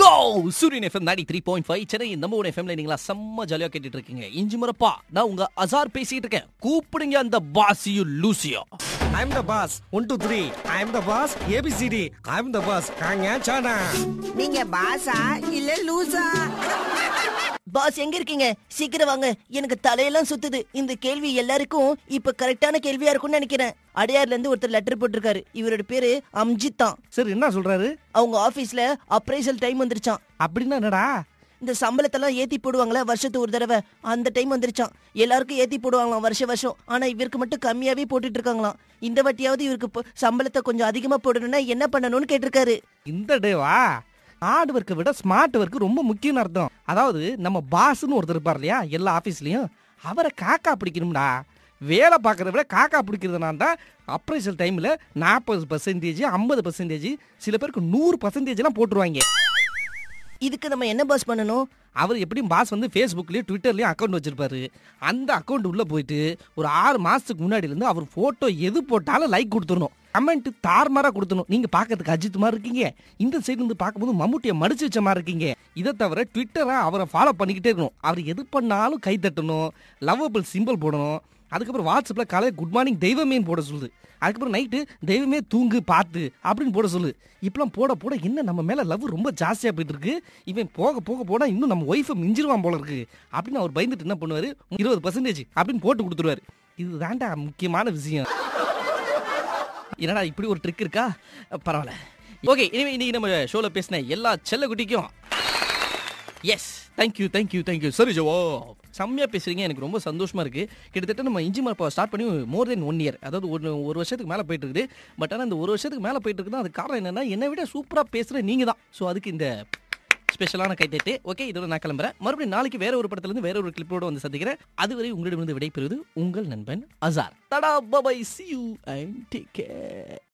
கோ சூரியன் எஃப்எம் நாடி three point five Chennai நம்ம ஒரு எஃப்எம்ல நீங்களா செம்ம ஜாலியா கேட்டுட்டு இருக்கீங்க இஞ்சி மரப்பா நான் உங்க அசார் பேசிட்டு இருக்கேன் கூப்பிடுங்க அந்த பாசியு லூசியோ I'm the boss. One, two, three. I'm the boss. ABCD. I'm the boss. காங்க சானா நீங்க பாசா இல்ல லூசா பாஸ் எங்க இருக்கீங்க சீக்கிரம் வாங்க எனக்கு தலையெல்லாம் சுத்துது இந்த கேள்வி எல்லாருக்கும் இப்ப கரெக்டான கேள்வியா இருக்கும்னு நினைக்கிறேன் அடையார்ல இருந்து ஒருத்தர் லெட்டர் போட்டிருக்காரு இவரோட பேரு அம்ஜித் தான் சரி என்ன சொல்றாரு அவங்க ஆபீஸ்ல அப்ரைசல் டைம் வந்துருச்சான் அப்படின்னா என்னடா இந்த சம்பளத்தெல்லாம் ஏத்தி போடுவாங்களே வருஷத்துக்கு ஒரு தடவை அந்த டைம் வந்துருச்சான் எல்லாருக்கும் ஏத்தி போடுவாங்களாம் வருஷ வருஷம் ஆனா இவருக்கு மட்டும் கம்மியாவே போட்டுட்டு இருக்காங்களாம் இந்த வாட்டியாவது இவருக்கு இப்போ சம்பளத்தை கொஞ்சம் அதிகமா போடணும்னா என்ன பண்ணணும்னு கேட்டிருக்காரு இந்த டேவா ஹார்ட் ஒர்க்கை விட ஸ்மார்ட் ஒர்க் ரொம்ப முக்கியம்னு அர்த்தம் அதாவது நம்ம பாஸ்னு ஒருத்தர் இருப்பார் இல்லையா எல்லா ஆஃபீஸ்லயும் அவரை காக்கா பிடிக்கணும்டா வேலை பார்க்கறத விட காக்கா பிடிக்கிறதுனா தான் அப்ரைசல் டைமில் நாற்பது பர்சன்டேஜ் ஐம்பது பர்சன்டேஜ் சில பேருக்கு நூறு பர்சன்டேஜ்லாம் போட்டுருவாங்க இதுக்கு நம்ம என்ன பாஸ் பண்ணணும் அவர் எப்படியும் பாஸ் வந்து ஃபேஸ்புக்லயும் ட்விட்டர்லயும் அக்கௌண்ட் வச்சிருப்பாரு அந்த அக்கௌண்ட் உள்ள போயிட்டு ஒரு ஆறு மாசத்துக்கு முன்னாடில இருந்து அவர் போட்டோ எது போட்டாலும் லைக் கொடுத்துடணும் கமெண்ட் தார்மாரா கொடுத்துடணும் நீங்க பாக்கிறதுக்கு அஜித் மாதிரி இருக்கீங்க இந்த சைடுல இருந்து பார்க்கும்போது மம்முட்டியை மடிச்சு வச்ச மாதிரி இருக்கீங்க இதை தவிர ட்விட்டரை அவரை ஃபாலோ பண்ணிக்கிட்டே இருக்கணும் அவர் எது பண்ணாலும் கை தட்டணும் லவ்வபிள் சிம்பிள் போடணும் அதுக்கப்புறம் வாட்ஸ்அப்பில் காலையில் குட் மார்னிங் தெய்வமேன்னு போட சொல்லுது அதுக்கப்புறம் நைட்டு தெய்வமே தூங்கு பார்த்து அப்படின்னு போட சொல்லு இப்பெல்லாம் போட போட என்ன நம்ம மேலே லவ் ரொம்ப ஜாஸ்தியாக போயிட்டு இருக்கு இவன் போக போக போட இன்னும் நம்ம ஒய்ஃபை மிஞ்சிருவான் போல இருக்கு அப்படின்னு அவர் பயந்துட்டு என்ன பண்ணுவார் இருபது பர்சன்டேஜ் அப்படின்னு போட்டு கொடுத்துருவாரு இது தாண்டா முக்கியமான விஷயம் என்னடா இப்படி ஒரு ட்ரிக் இருக்கா பரவாயில்ல ஓகே இனிமே இன்னைக்கு நம்ம ஷோல பேசின எல்லா செல்ல குட்டிக்கும் எஸ் தேங்க்யூ தேங்க்யூ தேங்க்யூ சரி ஜவோ செம்மையா பேசுறீங்க எனக்கு ரொம்ப சந்தோஷமா இருக்கு கிட்டத்தட்ட நம்ம இஞ்சி மரப்பா ஸ்டார்ட் பண்ணி மோர் தென் ஒன் இயர் அதாவது ஒரு ஒரு வருஷத்துக்கு மேலே போயிட்டு இருக்குது பட் ஆனால் இந்த ஒரு வருஷத்துக்கு மேலே போயிட்டு இருக்குன்னா அது காரணம் என்னன்னா என்னை விட சூப்பராக பேசுகிற நீங்க தான் ஸோ அதுக்கு இந்த ஸ்பெஷலான கைத்தட்டு ஓகே இதோட நான் கிளம்புறேன் மறுபடியும் நாளைக்கு வேற ஒரு படத்துல இருந்து வேற ஒரு கிளிப்போட வந்து சந்திக்கிறேன் அதுவரை உங்களிடமிருந்து விடைபெறுவது உங்கள் நண்பன் அசார் தடா bye bye see you and take care